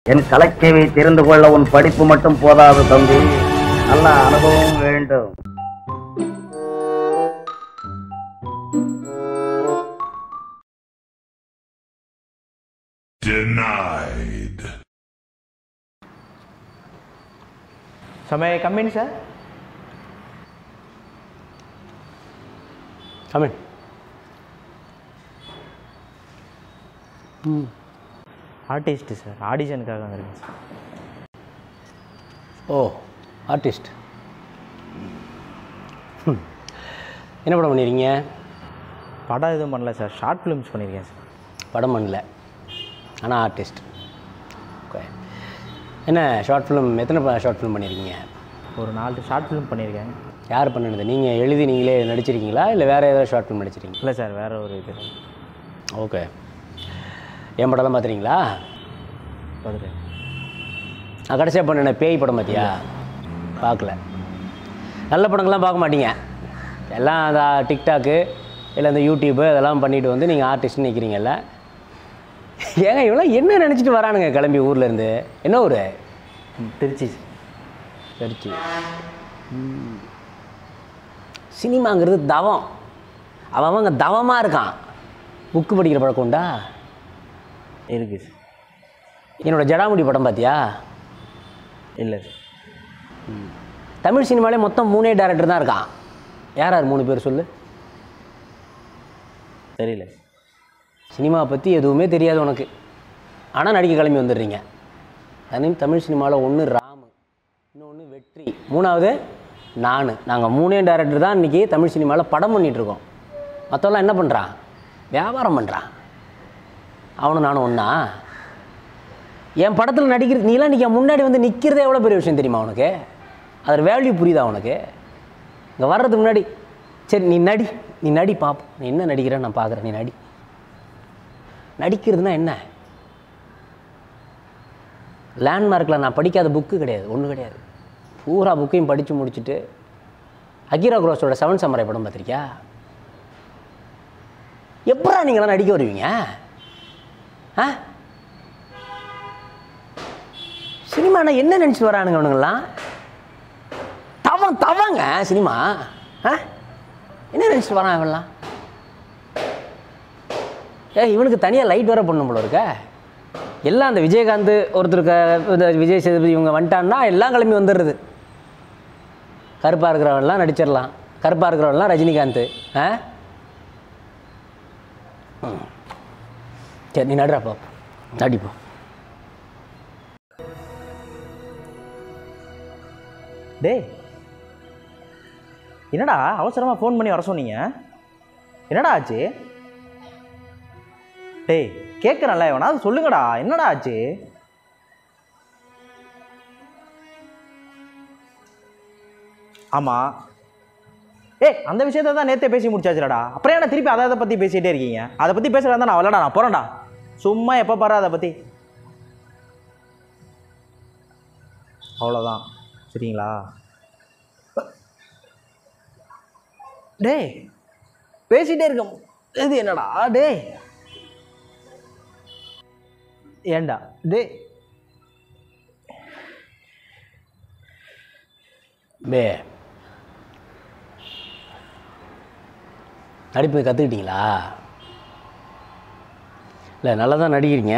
என் கலைச்சேவை தெரிந்து கொள்ள உன் படிப்பு மட்டும் போதாது தம்பி நல்ல அனுபவம் வேண்டும் Denied. So may I come in, sir? Come in. Artist sir ஆடிஷனுக்காக வந்திருக்கேன் சார் ஓ ஆர்டிஸ்ட் என்ன படம் பண்ணிருக்கீங்க படம் எதுவும் பண்ணல சார் ஷார்ட் ஃபிலிம்ஸ் பண்ணியிருக்கேன் சார் படம் பண்ணல ஆனால் ஆர்டிஸ்ட் ஓகே என்ன ஷார்ட் ஃபிலிம் எத்தனை ஷார்ட் ஃபிலிம் பண்ணியிருக்கீங்க ஒரு நாலு ஷார்ட் ஃபிலிம் பண்ணியிருக்கேன் யார் பண்ணினது நீங்கள் எழுதி நீங்களே நடிச்சிருக்கீங்களா இல்லை வேறு ஏதாவது ஷார்ட் ஃபிலிம் நடிச்சிருக்கீங்க இல்லை சார் வேறு ஒரு இது ஓகே என் படம்லாம் பார்த்துறீங்களா பார்த்துட்டேன் நான் கடைசியாக பண்ணின பேய் படம் பார்த்தியா பார்க்கல நல்ல படங்கள்லாம் பார்க்க மாட்டீங்க எல்லாம் அந்த டிக்டாக்கு இல்லை இந்த யூடியூப்பு அதெல்லாம் பண்ணிட்டு வந்து நீங்கள் ஆர்டிஸ்ட்னு நிற்கிறீங்கல்ல ஏங்க இவ்வளோ என்ன நினச்சிட்டு வரானுங்க கிளம்பி ஊர்லேருந்து என்ன ஊர் ம், திருச்சி சார் திருச்சி சினிமாங்கிறது தவம் அவன் அவங்க தவமாக இருக்கான் புக்கு படிக்கிற பழக்கம் உண்டா இருக்கு சார் என்னோட ஜடாமுடி படம் பார்த்தியா இல்லை சார் தமிழ் சினிமாலே மொத்தம் மூணே டேரக்டர் தான் இருக்கான் யார் யார் மூணு பேர் சொல்லு தெரியல சினிமாவை பற்றி எதுவுமே தெரியாது உனக்கு ஆனால் நடிக்க கிளம்பி வந்துடுறீங்க தனி தமிழ் சினிமாவில் ஒன்று ராமு இன்னொன்று வெற்றி மூணாவது நான் நாங்கள் மூணே டேரக்டர் தான் இன்றைக்கி தமிழ் சினிமாவில் படம் பண்ணிகிட்ருக்கோம் மற்றவெல்லாம் என்ன பண்ணுறான் வியாபாரம் பண்ணுறான் அவனும் நானும் ஒன்றா என் படத்தில் நடிக்கிறது நீலாம் இன்றைக்கி முன்னாடி வந்து நிற்கிறதே எவ்வளோ பெரிய விஷயம் தெரியுமா உனக்கு அதில் வேல்யூ புரியுதா உனக்கு இங்கே வர்றதுக்கு முன்னாடி சரி நீ நடி நீ நடி பார்ப்போம் நீ என்ன நடிக்கிறேன்னு நான் பார்க்குறேன் நீ நடி நடிக்கிறதுனா என்ன லேண்ட்மார்க்கில் நான் படிக்காத புக்கு கிடையாது ஒன்றும் கிடையாது பூரா புக்கையும் படித்து முடிச்சுட்டு அகிரா குரோஸோட செவன் சமரை படம் பார்த்திருக்கியா எப்படா நீங்களாம் நடிக்க வருவீங்க ஆ சினிமானா என்ன நினச்சிட்டு வரானுங்க அவனுங்கெல்லாம் தவம் தவங்க சினிமா ஆ என்ன நினச்சிட்டு வரான் இவன்லாம் ஏ இவனுக்கு தனியாக லைட் வேற பண்ணும் போல இருக்க எல்லாம் அந்த விஜயகாந்த் ஒருத்தருக்கு இந்த விஜய் சேதுபதி இவங்க வந்துட்டான்னா எல்லாம் கிளம்பி வந்துடுறது கருப்பாக இருக்கிறவன்லாம் நடிச்சிடலாம் கருப்பாக இருக்கிறவன்லாம் ரஜினிகாந்த் ஆ ம். சரி நீ நடுறா பாப்போம் நடிப்போ டேய் என்னடா அவசரமாக ஃபோன் பண்ணி வர சொன்னீங்க என்னடா ஆச்சு டேய் கேட்குறேன்ல எவனாவது சொல்லுங்கடா என்னடா ஆச்சு ஆமாம் ஏய் அந்த விஷயத்தை தான் நேற்றே பேசி முடிச்சாச்சுலடா அப்புறம் என்ன திருப்பி அதை அதை பற்றி பேசிகிட்டே இருக்கீங்க அதை பற்றி பேசுகிறதா நான் வரலடா நான் போகிறேன்டா சும்மா எப்போ பாரு அதை பற்றி அவ்வளோதான் சரிங்களா டேய் பேசிட்டே இருக்க இது என்னடா டேய் ஏண்டா டேய் பே நடிப்பு கற்றுக்கிட்டீங்களா இல்லை நல்லா தான் நடிக்கிறீங்க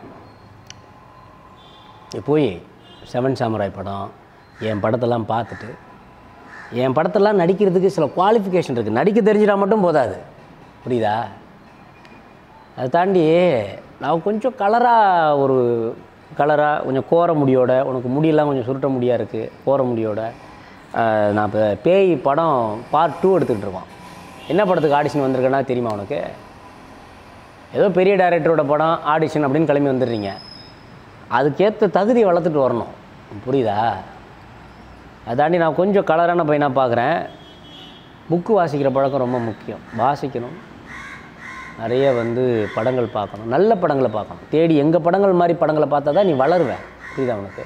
நீ போய் செவன் சாமுராய் படம் என் படத்தெல்லாம் பார்த்துட்டு என் படத்தெல்லாம் நடிக்கிறதுக்கு சில குவாலிஃபிகேஷன் இருக்குது நடிக்க தெரிஞ்சிட்டா மட்டும் போதாது புரியுதா அதை தாண்டி நான் கொஞ்சம் கலராக ஒரு கலராக கொஞ்சம் கோர முடியோட உனக்கு முடியெல்லாம் கொஞ்சம் சுருட்ட முடியாக இருக்குது கோர முடியோட ஆஹ், நான் இப்போ பேய் படம் பார்ட் டூ எடுத்துக்கிட்டு இருக்கோம் என்ன படத்துக்கு ஆடிஷன் வந்திருக்கேன்னா தெரியுமா உனக்கு ஏதோ பெரிய டைரக்டரோட படம் ஆடிஷன் அப்படின்னு கிளம்பி வந்துடுறீங்க அதுக்கேற்ற தகுதியை வளர்த்துட்டு வரணும் புரியுதா அதாண்டி நான் கொஞ்சம் கலரான பையனாக பார்க்குறேன் புக்கு வாசிக்கிற பழக்கம் ரொம்ப முக்கியம் வாசிக்கணும் நிறைய வந்து படங்கள் பார்க்கணும் நல்ல படங்களை பார்க்கணும் தேடி எங்கள் படங்கள் மாதிரி படங்களை பார்த்தா தான் நீ வளருவ புரியுதா உனக்கு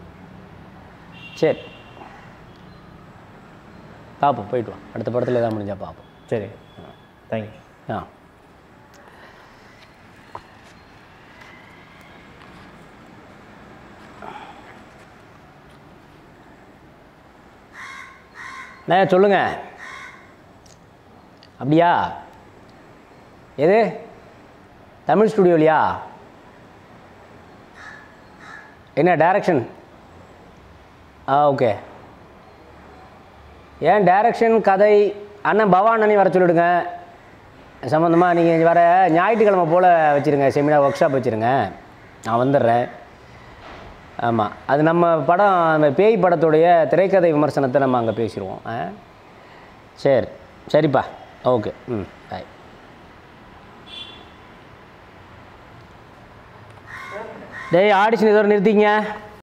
சரி பார்ப்போம் போயிட்டு வா அடுத்த படத்தில் எதாவது முடிஞ்சால் பார்ப்போம் சரி தேங்க்யூ ஆ அண்ணே சொல்லுங்க அப்படியா எது தமிழ் ஸ்டுடியோலையா என்ன டைரக்ஷன் ஆ ஓகே ஏன் டைரக்ஷன் கதை அண்ணன் பவான் அண்ணி வர சொல்லிவிடுங்க சம்மந்தமாக நீங்கள் வர ஞாயிற்றுக்கிழமை போல் வச்சுருங்க செமினார் ஒர்க் ஷாப் வச்சுருங்க நான் வந்துடுறேன் ஆமாம் அது நம்ம படம் அந்த பேய் படத்துடைய திரைக்கதை விமர்சனத்தை நம்ம அங்கே பேசிடுவோம் ஆ சரி சரிப்பா ஓகே ம் பாய் டேய் ஆடிஷன் இதோட நிறுத்திங்க